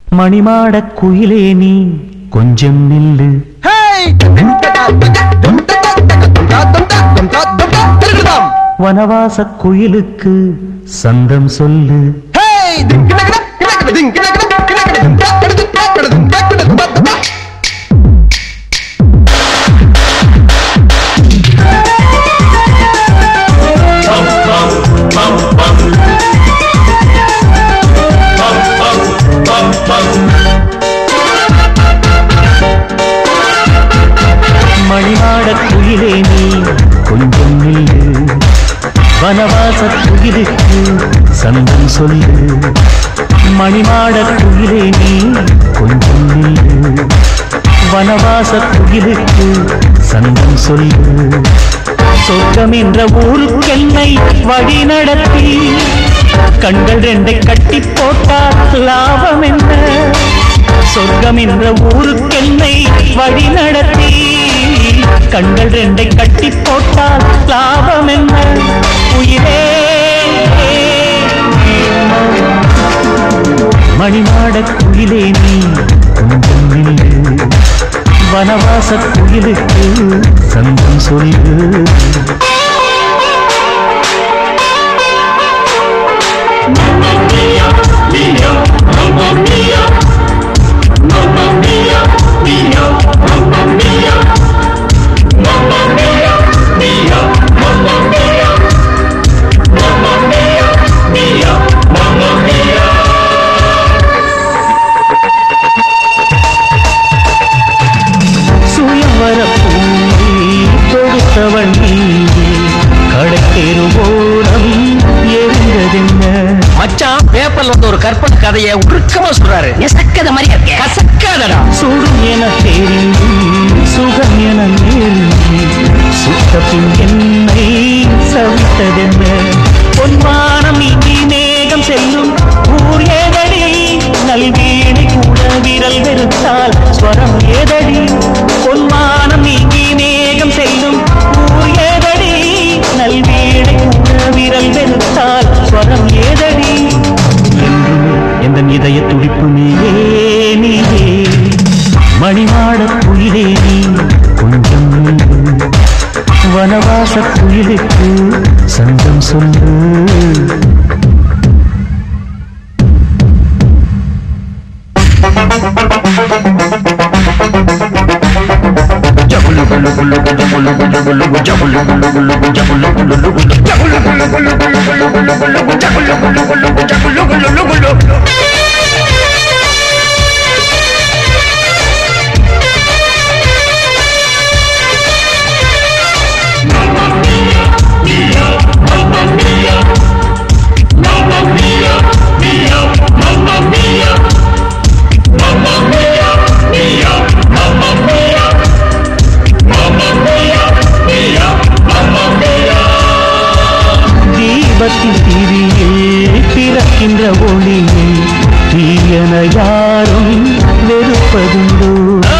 மணிமாடக் குயிலே நீ கொஞ்சம் நில்லு வனவாசக் குயிலுக்கு சந்தம் சொல்லு மணிமாடக் குயிலே நீ கொஞ்சம் நில்லு வனவாசக் குயிலுக்கு சந்தம் சொல்லு மணிமாடக் குயிலே நீ கொஞ்சம் நில்லு வனவாசக் குயிலுக்கு சந்தம் சொல்லு சொர்க்கம் என்ற ஊருக்கென்னை வழி நடத்தி கண்கள் ரெண்டை கட்டி போட்டால் லாபம் என்ன சொர்க்கம் என்ற ஊருக்கென்னை வழி நடத்தி கண்கள் ரெண்டை கட்டி போட்டால் லாபம் என்ன உயிரே மணிமாடக் குயிலே நீ கொஞ்சம் நில்லு வனவாசக் குயிலுக்கு சந்தம் சொல்லு சுயவர பூவை கொடுத்தவன் நீயே கடைத்தெருவோரம் எரிந்ததென்ன மச்சான் பேப்பர்ல வந்து ஒரு கற்பனை கதையை உருக்கமா சொல்றாரு நெசக்கத மாதிரி இருக்கே கசக்காதடா சுடும் என தெரிந்தும் சுகம் என நேர்ந்து சுட்ட பின் என்னை சவித்ததென்ன பொன்வானம் இனி மேகம் செல்லும் ஊர் ஏதடி நல்வீணை கூட விரல் வெறுத்தால் ஸ்வரம் ஏதடி பொன்வானம் இனி மேகம் செல்லும் ஊர் ஏதடி நல்வீணை கூட விரல் வெறுத்தால் ஸ்வரம் ஏதடி என்றுமே எந்த இதய துடிப்பு நீயே நீயே மணிமாட குயிலே நீ கொஞ்சம் நில்லு. வனவாச குயிலுக்கு சந்தம் சொல்லு தீபத்தின் திரியில் பிறக்கின்ற ஒளியில் தீயன யாரும் வெறுப்பதுண்டோ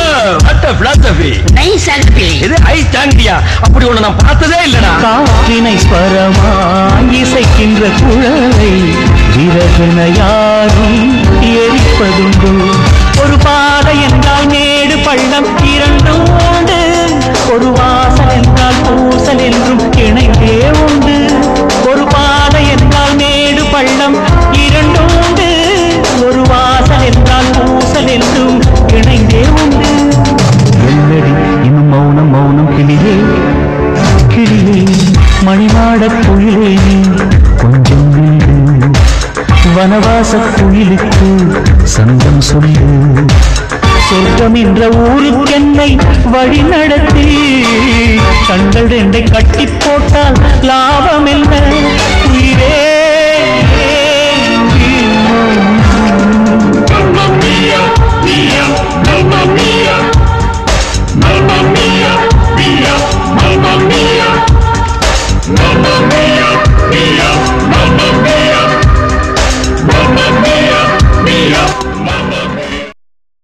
நைஸ் அல்பி இது ஐ தாங்கியா அப்படி ஒண்ணு நான் பார்த்ததே இல்லடா காற்றினை ஸ்வரமாய் இசைக்கின்ற குழலை விறகென யாரும் எரிப்பதுண்டோ ஒரு பாதை என்றால் மேடு பள்ளம் இரண்டும் உண்டு ஒரு வாசல் என்றால் பூசல் என்றும் இணைந்தே உண்டு ஒரு பாதை என்றால் மேடு பள்ளம் இரண்டும் உண்டு ஒரு வாசல் என்றால் பூசல் என்றும் இணைந்தே உண்டு என்னடி இன்னும் மௌனம் மௌனம் கிளியே கிளியே மணிமாடக் குயிலே நீ கொஞ்சம் நில்லு வனவாச குயிலுக்கு சந்தம் சொல்லு சொர்க்கம் என்ற ஊருக்கென்னை வழி நடத்தி கண்கள் ரெண்டை கட்டி போட்டால் லாபம்